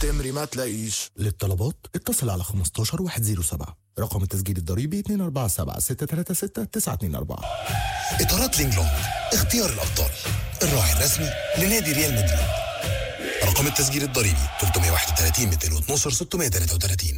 تمري ما تلاقيش للطلبات اتصل على 15 107 رقم التسجيل الضريبي 247 636 924 إطارات لينج لونج اختيار الأبطال الراعي الرسمي لنادي ريال مدريد رقم التسجيل الضريبي 331 212 633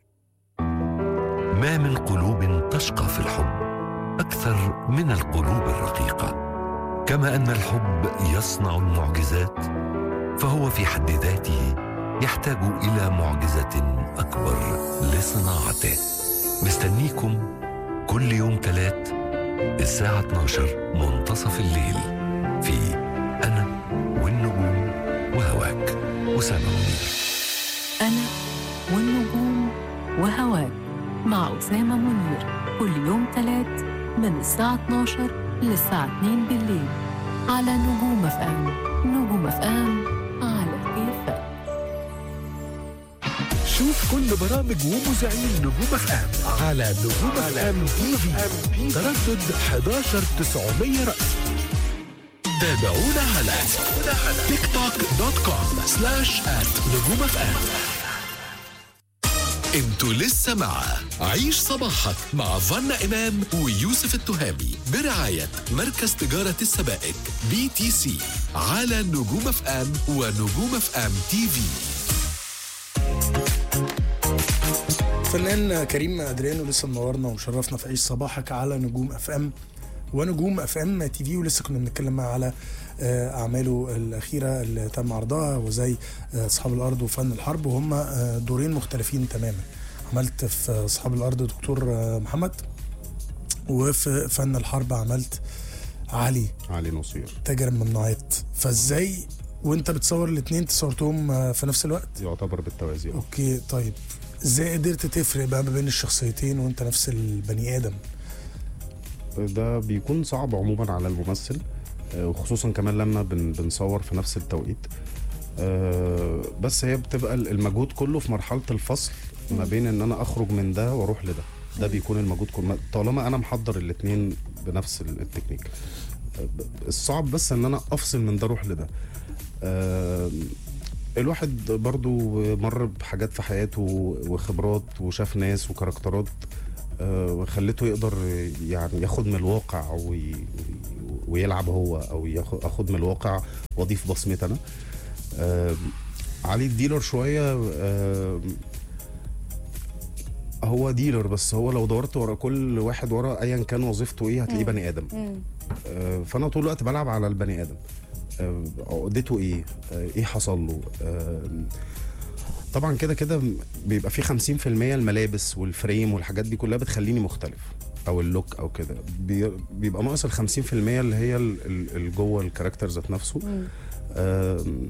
ما من قلوب تشقى في الحب اكثر من القلوب الرقيقه كما ان الحب يصنع المعجزات فهو في حد ذاته يحتاج الى معجزه اكبر لصناعته مستنيكم كل يوم ثلاث الساعه 12 منتصف الليل في انا والنجوم وهواك اسامه منير أنا والنجوم وهواك مع أسامة منير كل يوم تلات من الساعة 12 للساعة 2 بالليل على نجوم أفام نجوم أفام على كيفك شوف كل برامج ومذيعين نجوم اف ام على نجوم اف ام تي في تردد 11 900 رأس تابعونا على تيك توك دوت كوم سلاش ات نجوم اف ام انتوا لسه مع عيش صباحك مع فنا امام ويوسف التهامي برعايه مركز تجاره السبائك بي تي سي على نجوم اف ام ونجوم اف ام تي في فنان كريم ادريانو لسه منورنا ومشرفنا في عيش صباحك على نجوم اف ام ونجوم اف ام تي في ولسه كنا بنتكلم معاه على آه، اعماله الاخيره اللي تم عرضها وزي آه، اصحاب الارض وفن الحرب وهم آه، دورين مختلفين تماما عملت في اصحاب الارض دكتور آه، محمد وفي فن الحرب عملت علي علي نصير تاجر الممنوعات فازاي وانت بتصور الاثنين تصورتهم آه، في نفس الوقت يعتبر بالتوازي آه. اوكي طيب ازاي قدرت تفرق بقى ما بين الشخصيتين وانت نفس البني ادم ده بيكون صعب عموما على الممثل آه، وخصوصا كمان لما بن بنصور في نفس التوقيت آه، بس هي بتبقى المجهود كله في مرحله الفصل ما بين ان انا اخرج من ده واروح لده ده بيكون المجهود كله طالما انا محضر الاثنين بنفس التكنيك آه، الصعب بس ان انا افصل من ده اروح لده آه، الواحد برضو مر بحاجات في حياته وخبرات وشاف ناس وكاركترات آه، وخلته يقدر يعني ياخد من الواقع وي ويلعب هو او ياخد اخد من الواقع واضيف بصمتي انا آه، علي الديلر شويه آه، هو ديلر بس هو لو دورت ورا كل واحد ورا ايا كان وظيفته ايه هتلاقيه بني ادم آه، فانا طول الوقت بلعب على البني ادم آه، عقدته ايه آه، ايه حصل له آه، طبعا كده كده بيبقى في 50% الملابس والفريم والحاجات دي كلها بتخليني مختلف او اللوك او كده بي- بيبقى ناقص ال 50% اللي هي ال- ال- اللي جوه الكاركتر ذات نفسه آم،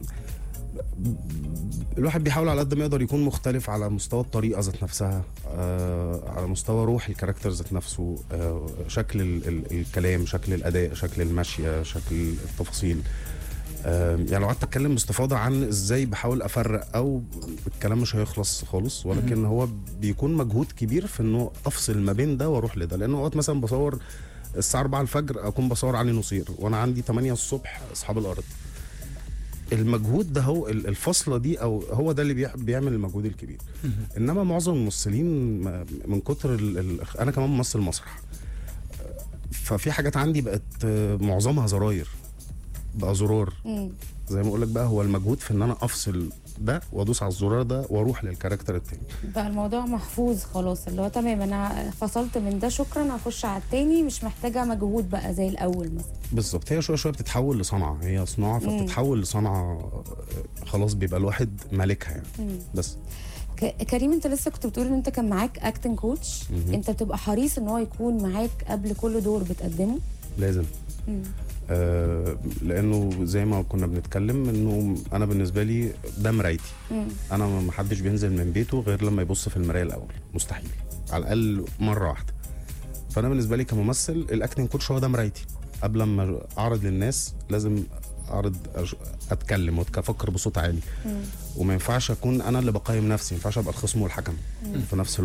الواحد بيحاول على قد ما يقدر يكون مختلف على مستوى الطريقه ذات نفسها آه، على مستوى روح الكاركتر ذات نفسه آه، شكل ال- ال- الكلام شكل الاداء شكل المشيه شكل التفاصيل آم، يعني لو قعدت اتكلم باستفاضه عن ازاي بحاول افرق او الكلام مش هيخلص خالص ولكن هو بيكون مجهود كبير في انه افصل ما بين ده واروح لده لانه اوقات مثلا بصور الساعه 4 الفجر اكون بصور علي نصير وانا عندي 8 الصبح اصحاب الارض المجهود ده هو ال- الفصله دي او هو ده اللي بيع- بيعمل المجهود الكبير انما معظم الممثلين ما- من كتر ال ال انا كمان ممثل مسرح ففي حاجات عندي بقت آه، معظمها زراير بقى زرار زي ما اقول لك بقى هو المجهود في ان انا افصل ده وادوس على الزرار ده واروح للكاركتر التاني بقى الموضوع محفوظ خلاص اللي هو تمام انا فصلت من ده شكرا هخش على التاني مش محتاجه مجهود بقى زي الاول مثلا بالظبط هي شويه شويه بتتحول لصنعه هي صناعه فبتتحول لصنعه آه، خلاص بيبقى الواحد مالكها يعني بس ك- كريم انت لسه كنت بتقول ان انت كان معاك اكتنج كوتش انت بتبقى حريص ان هو يكون معاك قبل كل دور بتقدمه لازم آه لانه زي ما كنا بنتكلم انه انا بالنسبه لي ده مرايتي انا ما حدش بينزل من بيته غير لما يبص في المرايه الاول مستحيل على الاقل مره واحده فانا بالنسبه لي كممثل الاكتنج كوتش هو ده مرايتي قبل ما اعرض للناس لازم اعرض أج- اتكلم وافكر بصوت عالي وما ينفعش اكون انا اللي بقيم نفسي ما ينفعش ابقى الخصم والحكم في نفس الوقت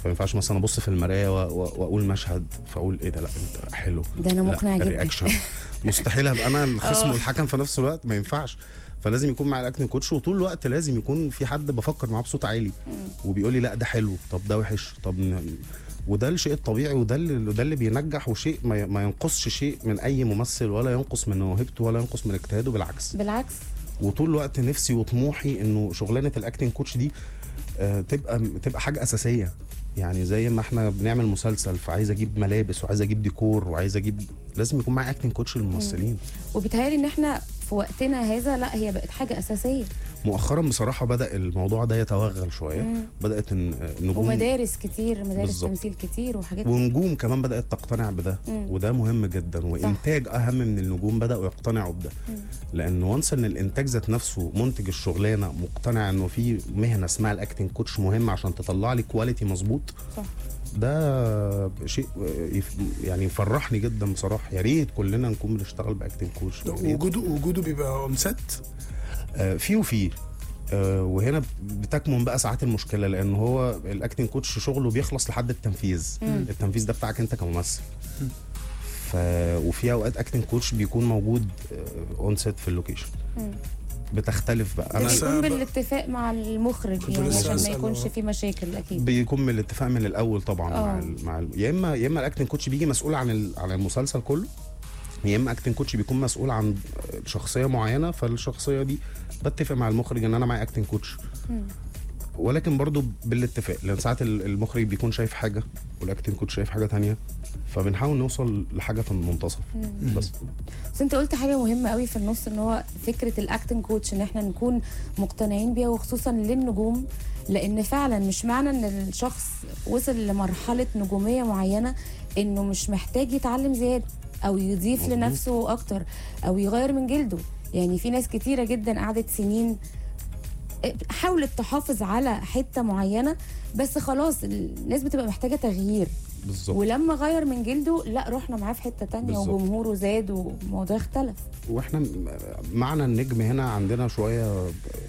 فما ينفعش مثلا ابص في المرايه و- و- واقول مشهد فاقول ايه ده لا انت حلو ده أنا لا، مقنع جدا. الرياكشن مستحيل ابقى انا الخصم والحكم في نفس الوقت ما ينفعش فلازم يكون معايا الاكتنج كوتش وطول الوقت لازم يكون في حد بفكر معاه بصوت عالي وبيقول لي لا ده حلو طب ده وحش طب ن- وده الشيء الطبيعي وده اللي وده اللي بينجح وشيء ما ي- ما ينقصش شيء من اي ممثل ولا ينقص من موهبته ولا ينقص من اجتهاده بالعكس بالعكس وطول الوقت نفسي وطموحي انه شغلانه الاكتنج كوتش دي آه، تبقى تبقى حاجه اساسيه يعني زي ما احنا بنعمل مسلسل فعايز اجيب ملابس وعايز اجيب ديكور وعايز اجيب لازم يكون معايا اكتنج كوتش للممثلين وبيتهيألي ان احنا في وقتنا هذا لا هي بقت حاجه اساسيه مؤخرا بصراحه بدا الموضوع ده يتوغل شويه بدات إن- نجوم ومدارس كتير مدارس بالظبط. تمثيل كتير وحاجات ونجوم كمان بدات تقتنع بده وده مهم جدا وانتاج اهم من النجوم بداوا يقتنعوا بده لان وانس ان الانتاج ذات نفسه منتج الشغلانه مقتنع انه في مهنه اسمها الاكتنج كوتش مهم عشان تطلع لي كواليتي مظبوط صح. ده شيء يف- يعني يفرحني جدا بصراحه يا ريت كلنا نكون بنشتغل باكتنج كوتش يا ريت. وجوده وجوده بيبقى اون سيت آه، في وفي آه، وهنا بتكمن بقى ساعات المشكله لان هو الاكتنج كوتش شغله بيخلص لحد التنفيذ التنفيذ ده بتاعك انت كممثل ف وفي اوقات اكتنج كوتش بيكون موجود اون سيت في اللوكيشن بتختلف بقى ده انا بس- بيكون ب- بالاتفاق مع المخرج كنت يعني لسه عشان ما هسأل، يكونش آه. في مشاكل اكيد بيكون من الاتفاق من الاول طبعا مع آه. ال مع ال يا اما يا اما الاكتنج كوتش بيجي مسؤول عن ال عن المسلسل كله يا اما اكتنج كوتش بيكون مسؤول عن شخصيه معينه فالشخصيه دي بتفق مع المخرج ان انا معايا اكتنج كوتش ولكن برضو بالاتفاق لان ساعات ال- المخرج بيكون شايف حاجه والاكتنج كوتش شايف حاجه تانية فبنحاول نوصل لحاجه في المنتصف بس بس انت قلت حاجه مهمه قوي في النص ان هو فكره الاكتنج كوتش ان احنا نكون مقتنعين بيها وخصوصا للنجوم لان فعلا مش معنى ان الشخص وصل لمرحله نجوميه معينه انه مش محتاج يتعلم زياده او يضيف مظبوط. لنفسه اكتر او يغير من جلده يعني في ناس كتيره جدا قعدت سنين حاولت تحافظ على حته معينه بس خلاص الناس بتبقى محتاجه تغيير بالظبط ولما غير من جلده لا رحنا معاه في حته تانية بالظبط. وجمهوره زاد والموضوع اختلف واحنا م- معنى النجم هنا عندنا شويه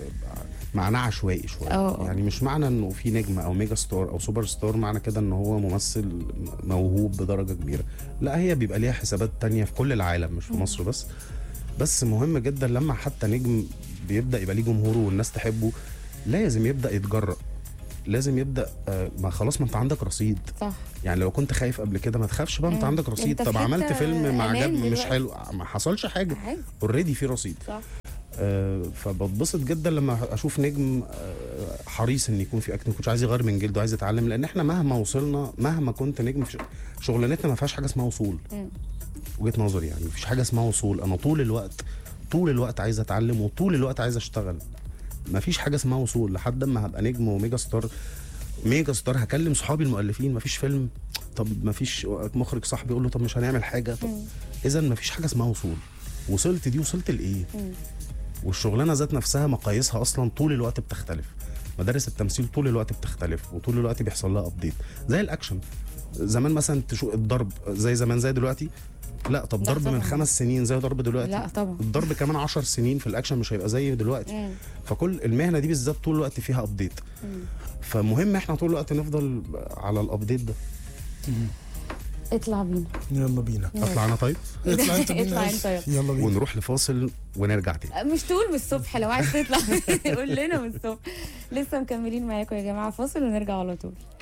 معناه عشوائي شويه اه. يعني مش معنى انه في نجم او ميجا ستار او سوبر ستار معنى كده ان هو ممثل موهوب بدرجه كبيره لا هي بيبقى ليها حسابات تانية في كل العالم مش في مصر بس بس مهم جدا لما حتى نجم بيبدا يبقى ليه جمهوره والناس تحبه لازم يبدا يتجرأ لازم يبدا آه، ما خلاص ما انت عندك رصيد صح يعني لو كنت خايف قبل كده ما تخافش بقى انت مم. عندك رصيد انت في طب عملت حتة فيلم ما أمان عجب مش دلوقتي. حلو ما حصلش حاجه عادي اوريدي في رصيد صح آه فبتبسط جدا لما اشوف نجم آه حريص ان يكون في اكتنج كوتش عايز يغير من جلده عايز يتعلم لان احنا مهما وصلنا مهما كنت نجم في ش- شغلانتنا ما فيهاش حاجه اسمها وصول مم. وجهه نظري يعني مفيش حاجه اسمها وصول انا طول الوقت طول الوقت عايز اتعلم وطول الوقت عايز اشتغل مفيش حاجه اسمها وصول لحد ما هبقى نجم وميجا ستار ميجا ستار هكلم صحابي المؤلفين مفيش فيلم طب مفيش مخرج صاحبي يقول له طب مش هنعمل حاجه طب اذا مفيش حاجه اسمها وصول وصلت دي وصلت لايه والشغلانه ذات نفسها مقاييسها اصلا طول الوقت بتختلف مدارس التمثيل طول الوقت بتختلف وطول الوقت بيحصل لها ابديت زي الاكشن زمان مثلا تشوف الضرب زي زمان زي دلوقتي لا طب لا ضرب من طبعاً. خمس سنين زي ضرب دلوقتي لا طبعا الضرب كمان عشر سنين في الاكشن مش هيبقى زي دلوقتي مم. فكل المهنه دي بالذات طول الوقت فيها ابديت فمهم احنا طول الوقت نفضل على الابديت ده اطلع بينا يلا بينا اطلع انا طيب اطلع انت بينا اطلع انت يلا. يلا بينا ونروح لفاصل ونرجع تاني مش تقول من الصبح لو عايز تطلع قول لنا من الصبح لسه مكملين معاكم يا جماعه فاصل ونرجع على طول